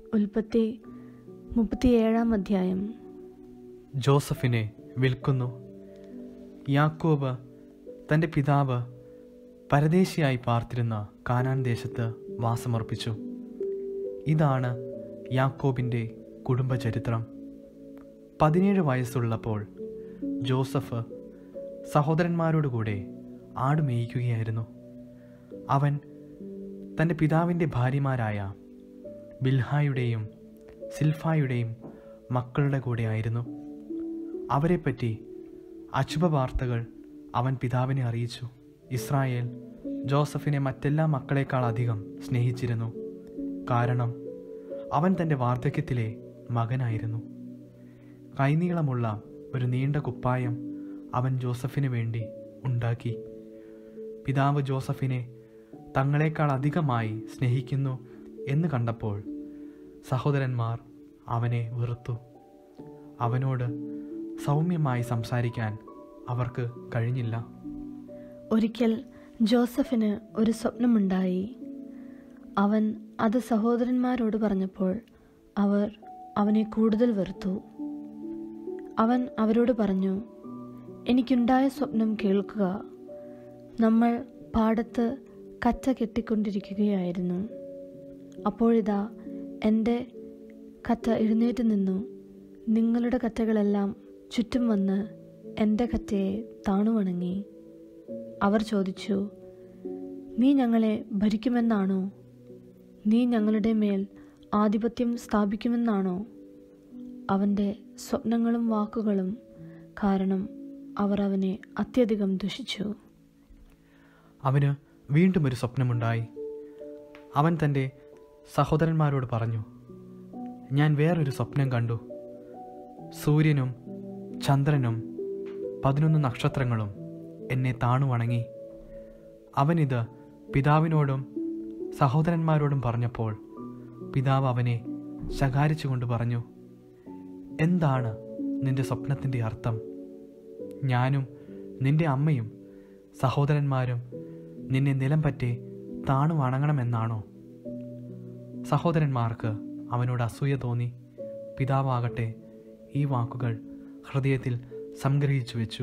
ഉൽപ്പത്തി മുപ്പത്തിയേഴാം അധ്യായം ജോസഫിനെ വിൽക്കുന്നു യാക്കോബ് തൻ്റെ പിതാവ് പരദേശിയായി പാർത്തിരുന്ന കാനാൻ ദേശത്ത് വാസമർപ്പിച്ചു ഇതാണ് യാക്കോബിൻ്റെ കുടുംബചരിത്രം പതിനേഴ് വയസ്സുള്ളപ്പോൾ ജോസഫ് സഹോദരന്മാരോടുകൂടെ ആട് മേയിക്കുകയായിരുന്നു അവൻ തൻ്റെ പിതാവിൻ്റെ ഭാര്യമാരായ ബിൽഹായുടെയും സിൽഫായുടെയും മക്കളുടെ കൂടെ ആയിരുന്നു അവരെപ്പറ്റി അശുഭ വാർത്തകൾ അവൻ പിതാവിനെ അറിയിച്ചു ഇസ്രായേൽ ജോസഫിനെ മറ്റെല്ലാ മക്കളെക്കാൾ അധികം സ്നേഹിച്ചിരുന്നു കാരണം അവൻ തൻ്റെ വാർദ്ധക്യത്തിലെ മകനായിരുന്നു കൈനീളമുള്ള ഒരു നീണ്ട കുപ്പായം അവൻ ജോസഫിന് വേണ്ടി ഉണ്ടാക്കി പിതാവ് ജോസഫിനെ തങ്ങളെക്കാൾ അധികമായി സ്നേഹിക്കുന്നു എന്ന് കണ്ടപ്പോൾ സഹോദരന്മാർ അവനെ വെറുത്തു അവനോട് സൗമ്യമായി സംസാരിക്കാൻ അവർക്ക് കഴിഞ്ഞില്ല ഒരിക്കൽ ജോസഫിന് ഒരു സ്വപ്നമുണ്ടായി അവൻ അത് സഹോദരന്മാരോട് പറഞ്ഞപ്പോൾ അവർ അവനെ കൂടുതൽ വെറുത്തു അവൻ അവരോട് പറഞ്ഞു എനിക്കുണ്ടായ സ്വപ്നം കേൾക്കുക നമ്മൾ പാടത്ത് കറ്റ കെട്ടിക്കൊണ്ടിരിക്കുകയായിരുന്നു അപ്പോഴിതാ എൻ്റെ കറ്റ എഴുന്നേറ്റ് നിന്നു നിങ്ങളുടെ കറ്റകളെല്ലാം ചുറ്റും വന്ന് എൻ്റെ കറ്റയെ താണുവണങ്ങി അവർ ചോദിച്ചു നീ ഞങ്ങളെ ഭരിക്കുമെന്നാണോ നീ ഞങ്ങളുടെ മേൽ ആധിപത്യം സ്ഥാപിക്കുമെന്നാണോ അവൻ്റെ സ്വപ്നങ്ങളും വാക്കുകളും കാരണം അവർ അവനെ അത്യധികം ദുഷിച്ചു അവന് വീണ്ടും ഒരു സ്വപ്നമുണ്ടായി അവൻ തൻ്റെ സഹോദരന്മാരോട് പറഞ്ഞു ഞാൻ വേറൊരു സ്വപ്നം കണ്ടു സൂര്യനും ചന്ദ്രനും പതിനൊന്ന് നക്ഷത്രങ്ങളും എന്നെ താണു വണങ്ങി അവനിത് പിതാവിനോടും സഹോദരന്മാരോടും പറഞ്ഞപ്പോൾ പിതാവ് അവനെ ശകാരിച്ചുകൊണ്ട് പറഞ്ഞു എന്താണ് നിന്റെ സ്വപ്നത്തിൻ്റെ അർത്ഥം ഞാനും നിന്റെ അമ്മയും സഹോദരന്മാരും നിന്നെ നിലം പറ്റി താണു വണങ്ങണമെന്നാണോ സഹോദരന്മാർക്ക് അവനോട് അസൂയ തോന്നി പിതാവാകട്ടെ ഈ വാക്കുകൾ ഹൃദയത്തിൽ സംഗ്രഹിച്ചു വെച്ചു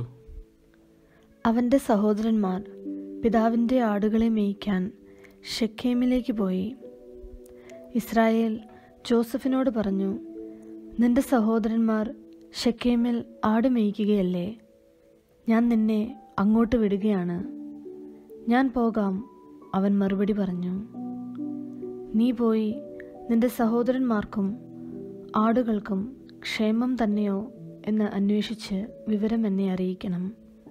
അവൻ്റെ സഹോദരന്മാർ പിതാവിൻ്റെ ആടുകളെ മേയ്ക്കാൻ ഷെക്കേമിലേക്ക് പോയി ഇസ്രായേൽ ജോസഫിനോട് പറഞ്ഞു നിന്റെ സഹോദരന്മാർ ഷെക്കേമിൽ ആട് മേയ്ക്കുകയല്ലേ ഞാൻ നിന്നെ അങ്ങോട്ട് വിടുകയാണ് ഞാൻ പോകാം അവൻ മറുപടി പറഞ്ഞു നീ പോയി നിന്റെ സഹോദരന്മാർക്കും ആടുകൾക്കും ക്ഷേമം തന്നെയോ എന്ന് അന്വേഷിച്ച് വിവരം എന്നെ അറിയിക്കണം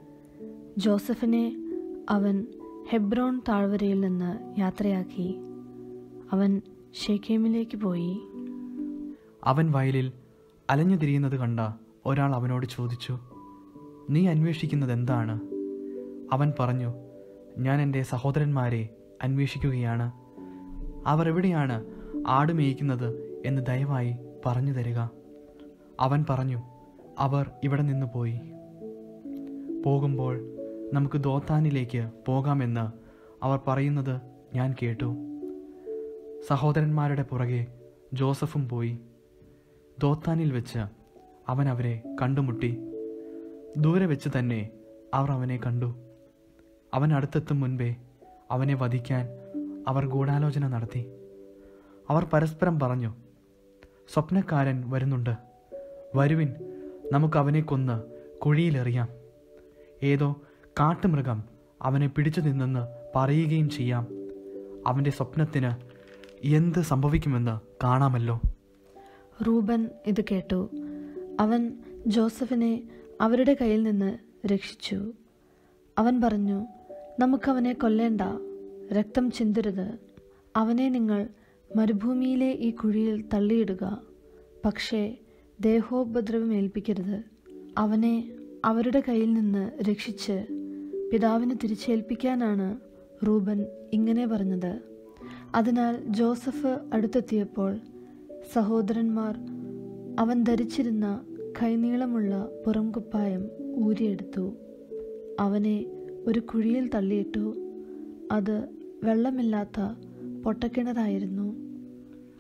ജോസഫിനെ അവൻ ഹെബ്രോൺ താഴ്വരയിൽ നിന്ന് യാത്രയാക്കി അവൻ ഷേഖേമിലേക്ക് പോയി അവൻ വയലിൽ അലഞ്ഞു തിരിയുന്നത് കണ്ട ഒരാൾ അവനോട് ചോദിച്ചു നീ അന്വേഷിക്കുന്നത് എന്താണ് അവൻ പറഞ്ഞു ഞാൻ എൻ്റെ സഹോദരന്മാരെ അന്വേഷിക്കുകയാണ് അവർ എവിടെയാണ് ആട് മേയ്ക്കുന്നത് എന്ന് ദയവായി പറഞ്ഞു തരിക അവൻ പറഞ്ഞു അവർ ഇവിടെ നിന്ന് പോയി പോകുമ്പോൾ നമുക്ക് ദോത്താനിലേക്ക് പോകാമെന്ന് അവർ പറയുന്നത് ഞാൻ കേട്ടു സഹോദരന്മാരുടെ പുറകെ ജോസഫും പോയി ദോത്താനിൽ വെച്ച് അവൻ അവരെ കണ്ടുമുട്ടി ദൂരെ വെച്ച് തന്നെ അവർ അവനെ കണ്ടു അവൻ അടുത്തെത്തും മുൻപേ അവനെ വധിക്കാൻ അവർ ഗൂഢാലോചന നടത്തി അവർ പരസ്പരം പറഞ്ഞു സ്വപ്നക്കാരൻ വരുന്നുണ്ട് വരുവിൻ നമുക്ക് അവനെ കൊന്ന് കുഴിയിലെറിയാം ഏതോ കാട്ടുമൃഗം അവനെ പിടിച്ചു നിന്നെന്ന് പറയുകയും ചെയ്യാം അവൻ്റെ സ്വപ്നത്തിന് എന്ത് സംഭവിക്കുമെന്ന് കാണാമല്ലോ റൂബൻ ഇത് കേട്ടു അവൻ ജോസഫിനെ അവരുടെ കയ്യിൽ നിന്ന് രക്ഷിച്ചു അവൻ പറഞ്ഞു നമുക്കവനെ കൊല്ലേണ്ട രക്തം ചിന്തരുത് അവനെ നിങ്ങൾ മരുഭൂമിയിലെ ഈ കുഴിയിൽ തള്ളിയിടുക പക്ഷേ ദേഹോപദ്രവം ഏൽപ്പിക്കരുത് അവനെ അവരുടെ കയ്യിൽ നിന്ന് രക്ഷിച്ച് പിതാവിന് തിരിച്ചേൽപ്പിക്കാനാണ് റൂബൻ ഇങ്ങനെ പറഞ്ഞത് അതിനാൽ ജോസഫ് അടുത്തെത്തിയപ്പോൾ സഹോദരന്മാർ അവൻ ധരിച്ചിരുന്ന കൈനീളമുള്ള പുറംകുപ്പായം ഊരിയെടുത്തു അവനെ ഒരു കുഴിയിൽ തള്ളിയിട്ടു അത് വെള്ളമില്ലാത്ത പൊട്ടക്കിണറായിരുന്നു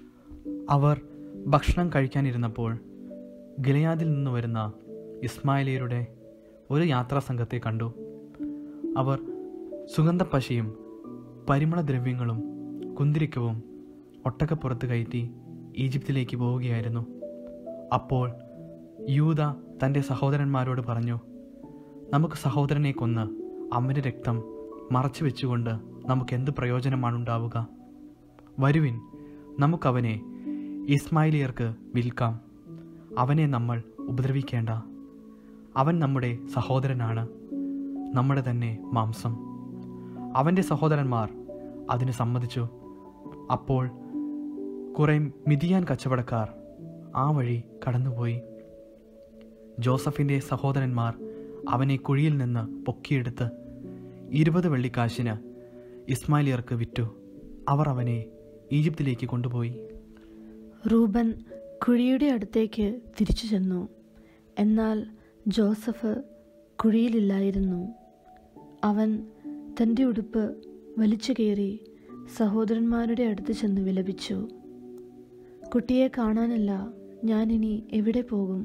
അവർ ഭക്ഷണം കഴിക്കാനിരുന്നപ്പോൾ ഗിലയാദിൽ നിന്ന് വരുന്ന ഇസ്മായിലിയരുടെ ഒരു യാത്രാ സംഘത്തെ കണ്ടു അവർ സുഗന്ധപ്പശയും പരിമളദ്രവ്യങ്ങളും കുന്തിരിക്കവും ഒട്ടകപ്പുറത്ത് കയറ്റി ഈജിപ്തിലേക്ക് പോവുകയായിരുന്നു അപ്പോൾ യൂത തൻ്റെ സഹോദരന്മാരോട് പറഞ്ഞു നമുക്ക് സഹോദരനെ കൊന്ന് അവൻ്റെ രക്തം മറച്ചു വെച്ചുകൊണ്ട് നമുക്ക് എന്ത് പ്രയോജനമാണുണ്ടാവുക വരുവിൻ നമുക്കവനെ ഇസ്മായിലിയർക്ക് വിൽക്കാം അവനെ നമ്മൾ ഉപദ്രവിക്കേണ്ട അവൻ നമ്മുടെ സഹോദരനാണ് നമ്മുടെ തന്നെ മാംസം അവൻ്റെ സഹോദരന്മാർ അതിന് സമ്മതിച്ചു അപ്പോൾ കുറെ മിതിയാൻ കച്ചവടക്കാർ ആ വഴി കടന്നുപോയി ജോസഫിൻ്റെ സഹോദരന്മാർ അവനെ കുഴിയിൽ നിന്ന് പൊക്കിയെടുത്ത് ഇരുപത് വെള്ളിക്കാശിന് ഇസ്മായിലിയർക്ക് വിറ്റു അവർ അവനെ ഈജിപ്തിലേക്ക് കൊണ്ടുപോയി റൂബൻ കുഴിയുടെ അടുത്തേക്ക് തിരിച്ചു ചെന്നു എന്നാൽ ജോസഫ് കുഴിയിലില്ലായിരുന്നു അവൻ തൻ്റെ ഉടുപ്പ് വലിച്ചു കയറി സഹോദരന്മാരുടെ അടുത്ത് ചെന്ന് വിലപിച്ചു കുട്ടിയെ കാണാനല്ല ഞാനിനി എവിടെ പോകും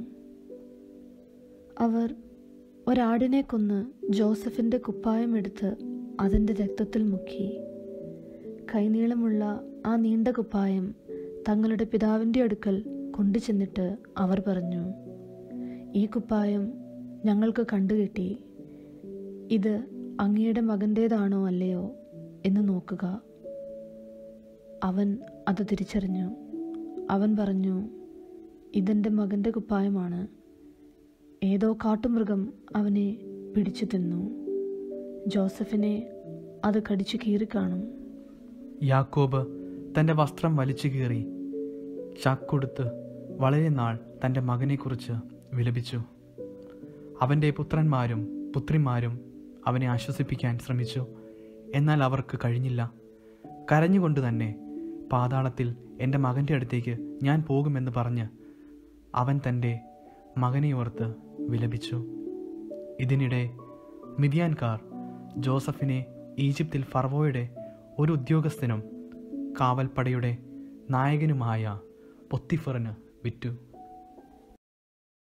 അവർ ഒരാടിനെ കൊന്ന് ജോസഫിൻ്റെ കുപ്പായം എടുത്ത് അതിൻ്റെ രക്തത്തിൽ മുക്കി കൈനീളമുള്ള ആ നീണ്ട കുപ്പായം തങ്ങളുടെ പിതാവിൻ്റെ അടുക്കൽ കൊണ്ടു ചെന്നിട്ട് അവർ പറഞ്ഞു ഈ കുപ്പായം ഞങ്ങൾക്ക് കണ്ടുകിട്ടി ഇത് അങ്ങയുടെ മകൻ്റേതാണോ അല്ലയോ എന്ന് നോക്കുക അവൻ അത് തിരിച്ചറിഞ്ഞു അവൻ പറഞ്ഞു ഇതെൻ്റെ മകൻ്റെ കുപ്പായമാണ് ഏതോ കാട്ടുമൃഗം അവനെ പിടിച്ചു തിന്നു ജോസഫിനെ അത് കടിച്ചു കീറിക്കാണും യാക്കോബ് തൻ്റെ വസ്ത്രം വലിച്ചു കീറി ചാക്കൊടുത്ത് വളരെ നാൾ തൻ്റെ മകനെക്കുറിച്ച് വിലപിച്ചു അവൻ്റെ പുത്രന്മാരും പുത്രിമാരും അവനെ ആശ്വസിപ്പിക്കാൻ ശ്രമിച്ചു എന്നാൽ അവർക്ക് കഴിഞ്ഞില്ല കരഞ്ഞുകൊണ്ട് തന്നെ പാതാളത്തിൽ എൻ്റെ മകൻ്റെ അടുത്തേക്ക് ഞാൻ പോകുമെന്ന് പറഞ്ഞ് അവൻ തൻ്റെ മകനെ ഓർത്ത് വിലപിച്ചു ഇതിനിടെ മിതിയാൻകാർ ജോസഫിനെ ഈജിപ്തിൽ ഫർവോയുടെ ഒരു ഉദ്യോഗസ്ഥനും കാവൽപ്പടയുടെ നായകനുമായ പൊത്തിഫറിന് വിറ്റു